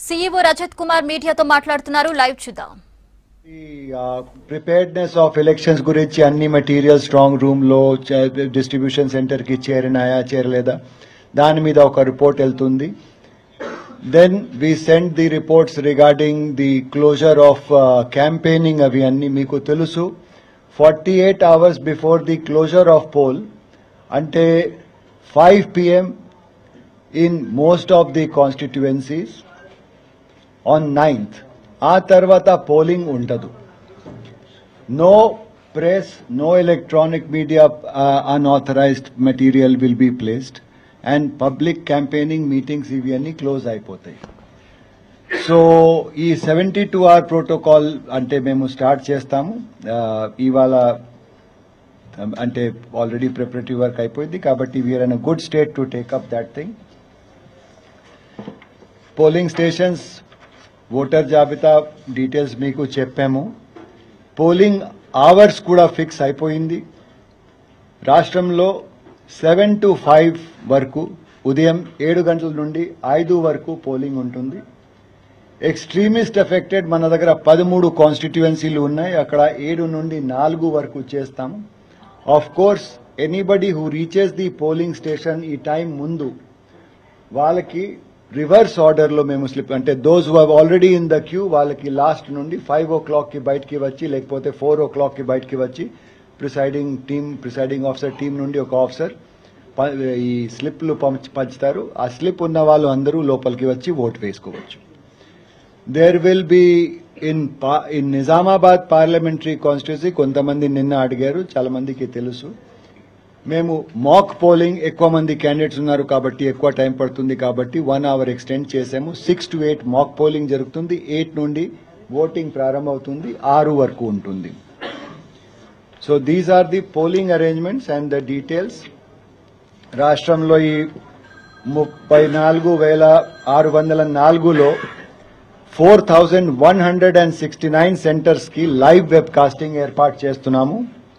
CEO Rajat Kumar మీడియాతో మాట్లాడుతున్నారు live చూద్దాం ఈ ప్రిపేర్డ్నెస్ ఆఫ్ ఎలక్షన్స్ గురించి అన్ని మెటీరియల్ స్ట్రాంగ్ రూమ్ లో డిస్ట్రిబ్యూషన్ సెంటర్ కి చేరినాయా చేరలేదా దాని మీద ఒక రిపోర్ట్ వెళ్తుంది then we send the reports regarding the closure of campaigning అవి అన్ని మీకు తెలుసు forty eight hours before the closure of poll అంటే five PM in most of the constituencies on ninth ఆ తర్వాత పోలింగ్ ఉండదు no press no electronic media unauthorised material will be placed and public campaigning meetings ఇవి అన్ని close అయిపోతాయి so ఈ seventy two hour protocol అంటే మేము స్టార్ట్ చేస్తాము ఆ, ఇవాళ అంటే ఆల్రెడీ ప్రిపరేటరీ వర్క్ అయిపోయింది కాబట్టి we are in good state to take up that thing polling stations voter జాబితా డీటెయిల్స్ మీకు చెప్పాము పోలింగ్ అవర్స్ కూడా ఫిక్స్ అయిపోయింది రాష్ట్రంలో సెవెన్ టు ఫైవ్ వరకు ఉదయం ఏడు గంటల నుండి ఐదు వరకు పోలింగ్ ఉంటుంది ఎక్స్ట్రీమిస్ట్ ఎఫెక్టెడ్ మన దగ్గర పదమూడు కాన్స్టిట్యుయెన్సీలు ఉన్నాయి అక్కడ ఏడు నుండి నాలుగు వరకు చేస్తాము of course anybody who reaches the polling station ఈ టైం ముందు వాళ్ళకి రివర్స్ ఆర్డర్ లో మేము స్లిప్ అంటే those already in the queue వాళ్ళకి లాస్ట్ నుండి ఫైవ్ ఓ క్లాక్ కి బయటికి వచ్చి లేకపోతే ఫోర్ ఓ క్లాక్ కి బయటికి వచ్చి presiding team presiding officer team నుండి ఒక ఆఫీసర్ ప- ఈ స్లిప్లు పంచ- పంచుతారు ఆ స్లిప్ ఉన్న వాళ్ళు అందరూ లోపలికి వచ్చి ఓటు వేసుకోవచ్చు there will be in in Nizamabad parliamentary constituency కొంతమంది నిన్న అడిగారు చాలా మందికి తెలుసు మేము మాక్ పోలింగ్ ఎక్కువ మంది క్యాండిడేట్స్ ఉన్నారు కాబట్టి ఎక్కువ టైం పడుతుంది కాబట్టి వన్ అవర్ ఎక్స్టెండ్ చేసాము six to eight mock polling జరుగుతుంది ఎయిట్ నుండి ఓటింగ్ ప్రారంభమవుతుంది ఆరు వరకు ఉంటుంది so these are the polling arrangements and the details రాష్ట్రంలో ఈ ముప్పై నాలుగు వేల ఆరు వందల నాలుగులో four thousand one hundred and sixty nine centres కి లైవ్ వెబ్ కాస్టింగ్ ఏర్పాటు చేస్తున్నాము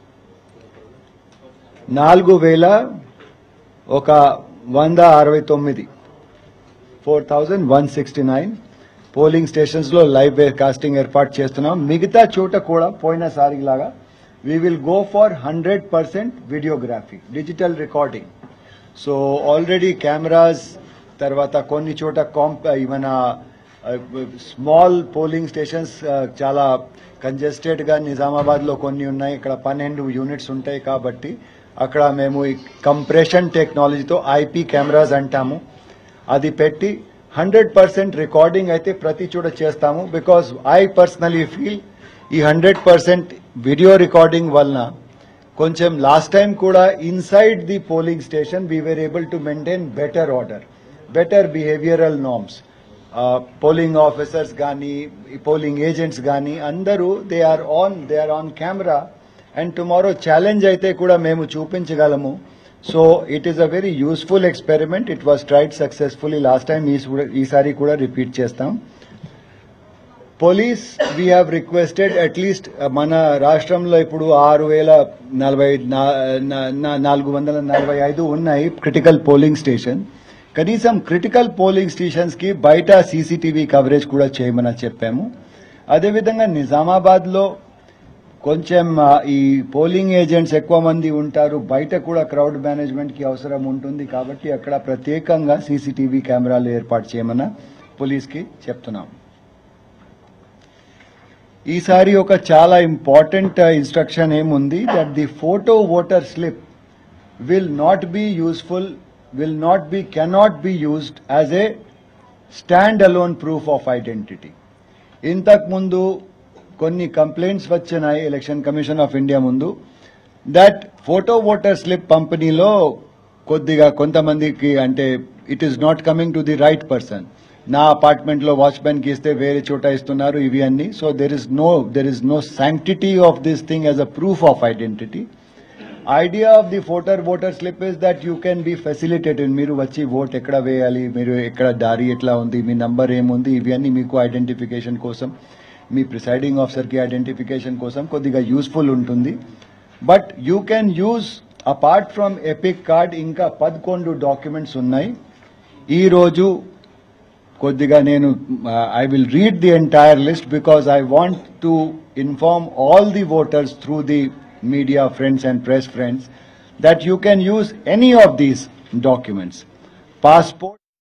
నాలుగు వేల ఒక వంద అరవై తొమ్మిది four thousand one sixty nine polling stations లో లైవ్ వెబ్ కాస్టింగ్ ఏర్పాటు చేస్తున్నాం మిగతా చోట కూడా పోయినసారి లాగా we will go for hundred percent videography digital recording so already cameras తర్వాత కొన్ని చోట కాంప్ మన స్మాల్ పోలింగ్ స్టేషన్స్ చాలా కంజెస్టెడ్ గా నిజామాబాద్ లో కొన్ని ఉన్నాయి ఇక్కడ పన్నెండు యూనిట్స్ ఉంటాయి కాబట్టి అక్కడ మేము కంప్రెషన్ టెక్నాలజీతో ఐపీ కెమెరాస్ అంటాము అది పెట్టి హండ్రెడ్ పర్సెంట్ రికార్డింగ్ అయితే ప్రతి చోట చేస్తాము బికాస్ ఐ పర్సనలీ ఫీల్ ఈ హండ్రెడ్ పర్సెంట్ వీడియో రికార్డింగ్ వలన కొంచెం లాస్ట్ టైం కూడా inside the polling station we were able to maintain better order better behavioural norms polling officers కానీ పోలింగ్ ఏజెంట్స్ కానీ అందరూ they are on they are on camera and tomorrow challenge అయితే కూడా మేము చూపించగలము so it is a very useful experiment it was tried successfully last time ఈసారి కూడా repeat చేస్తాం police we have requested at least మన రాష్ట్రంలో ఇప్పుడు ఆరు వేల నలభై నా- నా- నా- నాలుగు వందల నలభై ఐదు ఉన్నాయి క్రిటికల్ పోలింగ్ స్టేషన్ కనీసం క్రిటికల్ పోలింగ్ స్టేషన్స్ కి బయట సీసీటీవీ కవరేజ్ కూడా చేయమని చెప్పాము అదేవిధంగా నిజామాబాద్ లో కొంచెం ఆ, ఈ పోలింగ్ ఏజెంట్స్ ఎక్కువ మంది ఉంటారు బయట కూడా క్రౌడ్ మేనేజ్మెంట్ కి అవసరం ఉంటుంది కాబట్టి అక్కడ ప్రత్యేకంగా సీసీటీవీ కెమెరాలు ఏర్పాటు చేయమని పోలీస్ కి చెప్తున్నాం ఈసారి ఒక చాలా ఇంపార్టెంట్ ఇన్స్ట్రక్షన్ ఏముంది that the photo voter slip will not be useful will not be cannot be used as a stand alone proof of identity ఇంతకు ముందు కొన్ని కంప్లైంట్స్ వచ్చినాయి ఎలక్షన్ కమిషన్ ఆఫ్ ఇండియా ముందు దట్ ఫోటో ఓటర్ స్లిప్ పంపిణీలో కొద్దిగా కొంతమందికి అంటే it is not coming to the right person నా అపార్ట్మెంట్ లో వాచ్మెన్ కి ఇస్తే వేరే చోట ఇస్తున్నారు ఇవి అన్ని so there is no there is no sanctity of this thing as a proof of identity idea of the photo voter slip is that you can be facilitated మీరు వచ్చి ఓట్ ఎక్కడ వేయాలి మీరు ఎక్కడ దారి ఎట్లా ఉంది మీ నంబర్ ఏముంది ఇవి అన్ని మీకు ఐడెంటిఫికేషన్ కోసం మీ ప్రిసైడింగ్ ఆఫీసర్ కి ఐడెంటిఫికేషన్ కోసం కొద్దిగా యూస్ఫుల్ ఉంటుంది but you can use apart from EPIC card ఇంకా పదకొండు డాక్యుమెంట్స్ ఉన్నాయి ఈ రోజు కొద్దిగా నేను I will read the entire list because I want to inform all the voters through the media friends and press friends that you can use any of these documents. Passport.